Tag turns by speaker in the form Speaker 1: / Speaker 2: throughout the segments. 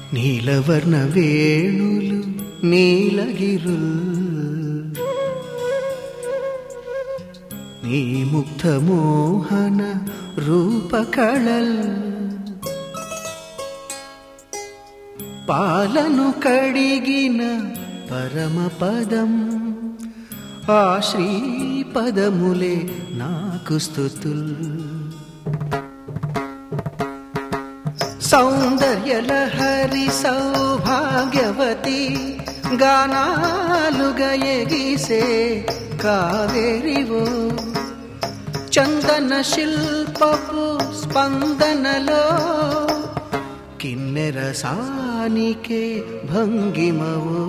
Speaker 1: నీలవర్ణ వేణులు నీలగిరుల్ నీ ముగ్ధ మోహన రూపకళల్ పాలను కడిగిన పరమపదం ఆ శ్రీపదములే నాకు స్థుతుల్ సౌందర్యలహరి సౌభాగ్యవతి గానాలుగా ఎగిసే కావేరివో చందన శిల్పపు స్పందనలో కిన్నెర సానికే భంగిమవో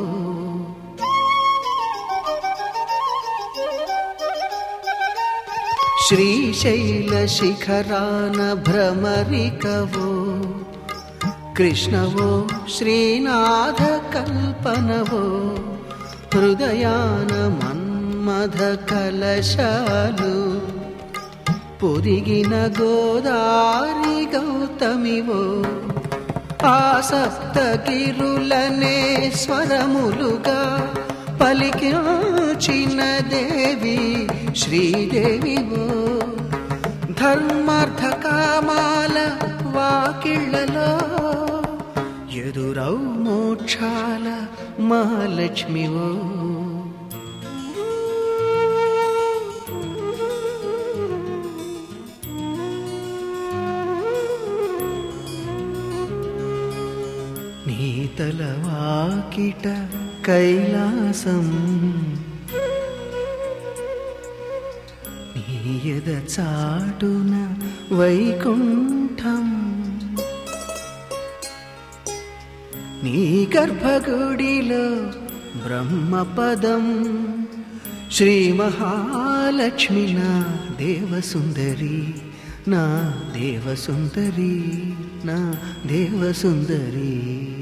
Speaker 1: శ్రీశైల శిఖరాన భ్రమరికవో కృష్ణవో శ్రీనాథ కల్పనవో హృదయాన మన్మథ కలశాలు పొదిగిన గోదారి గౌతమివో ఆసప్త కిరులనే స్వరములుగా పలికించిన దేవి శ్రీదేవివో ధర్మార్థ కామాల వాకిళ్లలో ఎదురౌ మోక్షాల మహాలక్ష్మివో నీతల వాకిట కైలాసం నీయద చాటున వైకుంఠం నీ గర్భగుడిలో బ్రహ్మపదం శ్రీ మహాలక్ష్మి నా దేవసుందరి నా దేవసుందరి నా దేవసుందరి